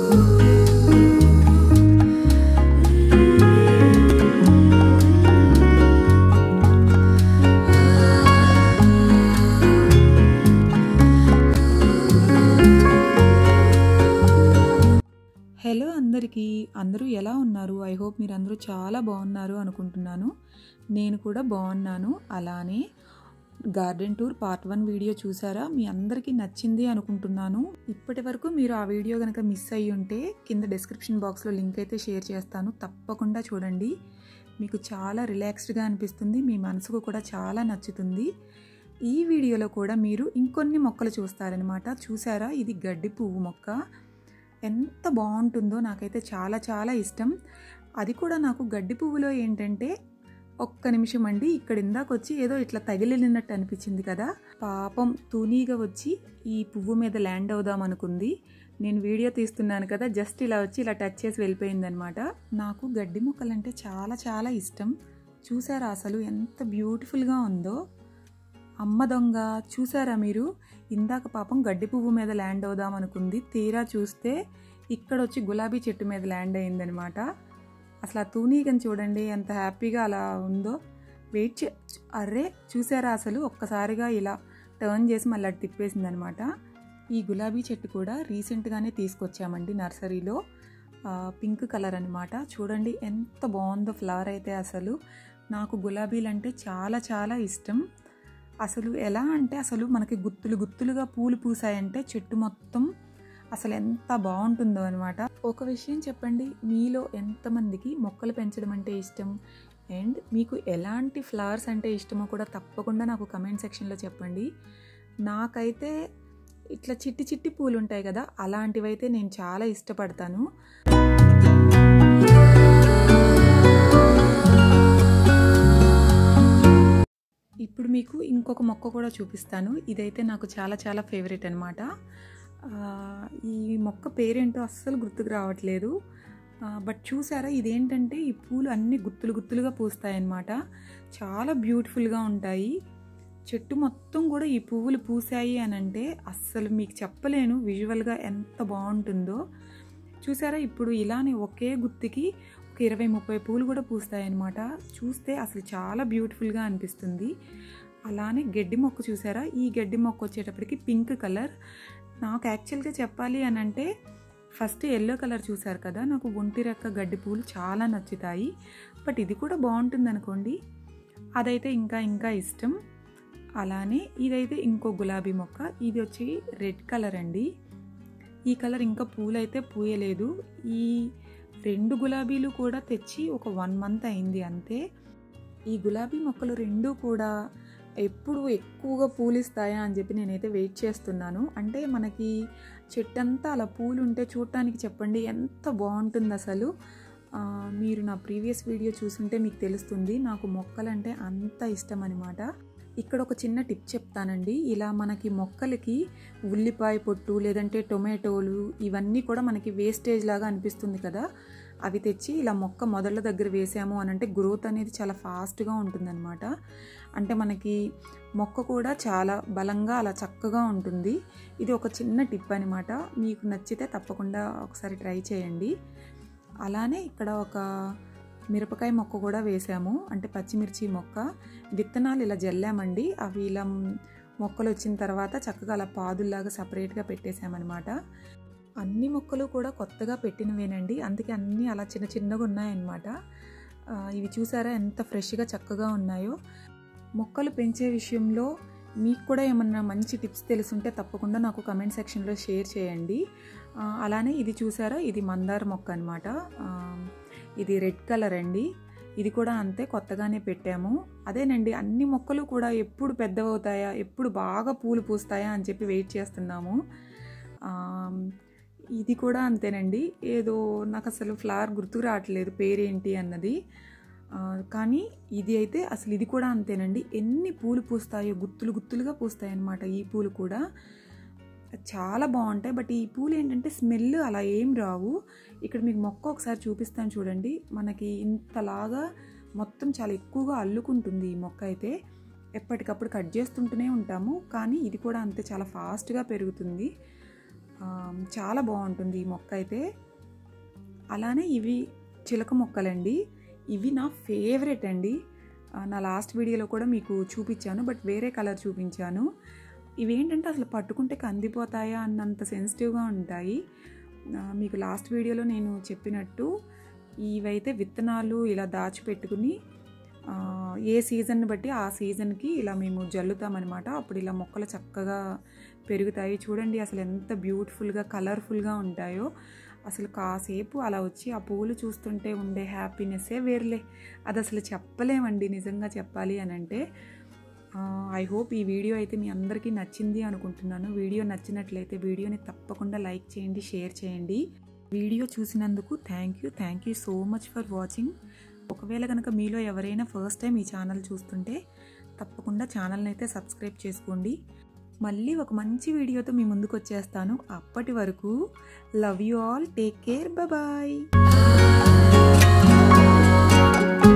hello అందరికీ అందరూ ఎలా ఉన్నారు ఐ హోప్ మీరు అందరూ చాలా బాగున్నారు అనుకుంటున్నాను నేను కూడా బాగున్నాను అలానే garden tour part one video చూసారా మీ అందరికీ నచ్చింది అనుకుంటున్నాను ఇప్పటి వరకు మీరు ఆ వీడియో కనుక మిస్ అయ్యి ఉంటే కింద డిస్క్రిప్షన్ బాక్స్లో లింక్ అయితే షేర్ చేస్తాను తప్పకుండా చూడండి మీకు చాలా రిలాక్స్డ్గా అనిపిస్తుంది మీ మనసుకు కూడా చాలా నచ్చుతుంది ఈ వీడియోలో కూడా మీరు ఇంకొన్ని మొక్కలు చూస్తారనమాట చూసారా ఇది గడ్డి పువ్వు మొక్క ఎంత బాగుంటుందో నాకైతే చాలా చాలా ఇష్టం అది కూడా నాకు గడ్డి పువ్వులో ఏంటంటే ఒక్క నిమిషం అండి ఇక్కడ ఇందాక వచ్చి ఏదో ఇట్లా తగిలినట్టు అనిపించింది కదా పాపం తూనీగా వచ్చి ఈ పువ్వు మీద ల్యాండ్ అవుదాం అనుకుంది నేను వీడియో తీస్తున్నాను కదా జస్ట్ ఇలా వచ్చి ఇలా టచ్ చేసి వెళ్ళిపోయిందనమాట నాకు గడ్డి మొక్కలంటే చాలా చాలా ఇష్టం చూసారా అసలు ఎంత బ్యూటిఫుల్గా ఉందో అమ్మ దొంగ చూసారా మీరు ఇందాక పాపం గడ్డి పువ్వు మీద ల్యాండ్ అవుదాం అనుకుంది తీరా చూస్తే ఇక్కడ వచ్చి గులాబీ చెట్టు మీద ల్యాండ్ అయిందనమాట అసలు ఆ తూనీగని చూడండి ఎంత హ్యాపీగా అలా ఉందో వెయిట్ చే అర్రే చూసారా అసలు ఒక్కసారిగా ఇలా టర్న్ చేసి మళ్ళీ అటు తిప్పేసిందనమాట ఈ గులాబీ చెట్టు కూడా రీసెంట్గానే తీసుకొచ్చామండి నర్సరీలో పింక్ కలర్ అనమాట చూడండి ఎంత బాగుందో ఫ్లవర్ అయితే అసలు నాకు గులాబీలు అంటే చాలా చాలా ఇష్టం అసలు ఎలా అంటే అసలు మనకి గుత్తులు గుత్తులుగా పూలు పూసాయంటే చెట్టు మొత్తం అసలు ఎంత బాగుంటుందో అనమాట ఒక విషయం చెప్పండి మీలో ఎంతమందికి మొక్కలు పెంచడం అంటే ఇష్టం అండ్ మీకు ఎలాంటి ఫ్లవర్స్ అంటే ఇష్టమో కూడా తప్పకుండా నాకు కమెంట్ సెక్షన్లో చెప్పండి నాకైతే ఇట్లా చిట్టి చిట్టి పూలు ఉంటాయి కదా అలాంటివైతే నేను చాలా ఇష్టపడతాను ఇప్పుడు మీకు ఇంకొక మొక్క కూడా చూపిస్తాను ఇదైతే నాకు చాలా చాలా ఫేవరెట్ అనమాట ఈ మొక్క పేరేంటో అస్సలు గుర్తుకు రావట్లేదు బట్ చూసారా ఇదేంటంటే ఈ పూలు అన్ని గుత్తులు గుత్తులుగా పూస్తాయన్నమాట చాలా బ్యూటిఫుల్గా ఉంటాయి చెట్టు మొత్తం కూడా ఈ పువ్వులు పూసాయి అని అంటే అస్సలు మీకు చెప్పలేను విజువల్గా ఎంత బాగుంటుందో చూసారా ఇప్పుడు ఇలానే ఒకే గుత్తికి ఒక ఇరవై ముప్పై పూలు కూడా పూస్తాయన్నమాట చూస్తే అసలు చాలా బ్యూటిఫుల్గా అనిపిస్తుంది అలానే గడ్డి మొక్క చూసారా ఈ గడ్డి మొక్క వచ్చేటప్పటికి పింక్ కలర్ నాకు యాక్చువల్గా చెప్పాలి అని అంటే ఫస్ట్ ఎల్లో కలర్ చూసారు కదా నాకు ఒంటి రెక్క గడ్డి పూలు చాలా నచ్చుతాయి బట్ ఇది కూడా బాగుంటుంది అనుకోండి అదైతే ఇంకా ఇంకా ఇష్టం అలానే ఇదైతే ఇంకో గులాబీ మొక్క ఇది వచ్చి రెడ్ కలర్ అండి ఈ కలర్ ఇంకా పూలైతే పూయలేదు ఈ రెండు గులాబీలు కూడా తెచ్చి ఒక వన్ మంత్ అయింది అంతే ఈ గులాబీ మొక్కలు రెండు కూడా ఎప్పుడు ఎక్కువగా పూలిస్తాయా అని చెప్పి నేనైతే వెయిట్ చేస్తున్నాను అంటే మనకి చెట్టంతా అలా పూలు ఉంటే చూడటానికి చెప్పండి ఎంత బాగుంటుంది అసలు మీరు నా ప్రీవియస్ వీడియో చూసుంటే మీకు తెలుస్తుంది నాకు మొక్కలంటే అంత ఇష్టం అనమాట ఇక్కడ ఒక చిన్న టిప్ చెప్తానండి ఇలా మనకి మొక్కలకి ఉల్లిపాయ పొట్టు లేదంటే టొమాటోలు ఇవన్నీ కూడా మనకి వేస్టేజ్ లాగా అనిపిస్తుంది కదా అవి తెచ్చి ఇలా మొక్క మొదళ్ళ దగ్గర వేసాము అని అంటే గ్రోత్ అనేది చాలా ఫాస్ట్గా ఉంటుందన్నమాట అంటే మనకి మొక్క కూడా చాలా బలంగా అలా చక్కగా ఉంటుంది ఇది ఒక చిన్న టిప్ అనమాట మీకు నచ్చితే తప్పకుండా ఒకసారి ట్రై చేయండి అలానే ఇక్కడ ఒక మిరపకాయ మొక్క కూడా వేసాము అంటే పచ్చిమిర్చి మొక్క విత్తనాలు ఇలా జల్లామండి అవి ఇలా మొక్కలు వచ్చిన తర్వాత చక్కగా అలా పాదుల్లాగా సపరేట్గా పెట్టేశామన్నమాట అన్ని మొక్కలు కూడా కొత్తగా పెట్టినవేనండి అందుకే అన్నీ అలా చిన్న చిన్నగా ఉన్నాయన్నమాట ఇవి చూసారా ఎంత ఫ్రెష్గా చక్కగా ఉన్నాయో మొక్కలు పెంచే విషయంలో మీకు కూడా ఏమన్నా మంచి టిప్స్ తెలుసుంటే తప్పకుండా నాకు కమెంట్ సెక్షన్లో షేర్ చేయండి అలానే ఇది చూసారా ఇది మందార మొక్క అనమాట ఇది రెడ్ కలర్ అండి ఇది కూడా అంతే కొత్తగానే పెట్టాము అదేనండి అన్ని మొక్కలు కూడా ఎప్పుడు పెద్దవవుతాయా ఎప్పుడు బాగా పూలు పూస్తాయా అని చెప్పి వెయిట్ చేస్తున్నాము ఇది కూడా అంతేనండి ఏదో నాకు అసలు ఫ్లవర్ గుర్తుకు రావట్లేదు పేరేంటి అన్నది కానీ ఇది అయితే అసలు ఇది కూడా అంతేనండి ఎన్ని పూలు పూస్తాయో గుత్తులు గుత్తులుగా పూస్తాయి అన్నమాట ఈ పూలు కూడా చాలా బాగుంటాయి బట్ ఈ పూలు ఏంటంటే స్మెల్ అలా ఏం రావు ఇక్కడ మీకు మొక్క ఒకసారి చూపిస్తాను చూడండి మనకి ఇంతలాగా మొత్తం చాలా ఎక్కువగా అల్లుకుంటుంది ఈ మొక్క అయితే ఎప్పటికప్పుడు కట్ చేస్తుంటూనే ఉంటాము కానీ ఇది కూడా అంతే చాలా ఫాస్ట్గా పెరుగుతుంది ఆ, చాలా బాగుంటుంది ఈ మొక్క అయితే అలానే ఇవి చిలక మొక్కలండి ఇవి నా ఫేవరెట్ అండి ఆ, నా లాస్ట్ వీడియోలో కూడా మీకు చూపించాను బట్ వేరే కలర్ చూపించాను ఇవేంటంటే అసలు పట్టుకుంటే కందిపోతాయా అన్నంత సెన్సిటివ్గా ఉంటాయి ఆ, మీకు లాస్ట్ వీడియోలో నేను చెప్పినట్టు ఇవైతే విత్తనాలు ఇలా దాచిపెట్టుకుని ఆ, ఏ సీజన్ బట్టి ఆ సీజన్కి ఇలా మేము జల్లుతామన్నమాట అప్పుడు ఇలా మొక్కలు చక్కగా పెరుగుతాయి చూడండి అసలు ఎంత బ్యూటిఫుల్గా కలర్ఫుల్గా ఉంటాయో అసలు కాసేపు అలా వచ్చి ఆ పూలు చూస్తుంటే ఉండే హ్యాపీనెస్సే వేర్లే అది అసలు చెప్పలేమండి నిజంగా చెప్పాలి అని అంటే ఐ హోప్ ఈ వీడియో అయితే మీ అందరికీ నచ్చింది అనుకుంటున్నాను వీడియో నచ్చినట్లయితే వీడియోని తప్పకుండా లైక్ చేయండి షేర్ చేయండి వీడియో చూసినందుకు thank you thank you so much for watching ఒకవేళ కనుక మీలో ఎవరైనా ఫస్ట్ టైం ఈ ఛానల్ చూస్తుంటే తప్పకుండా ఛానల్ని అయితే సబ్స్క్రైబ్ చేసుకోండి మళ్ళీ ఒక మంచి వీడియోతో మీ ముందుకు వచ్చేస్తాను అప్పటి వరకు love you all take care bye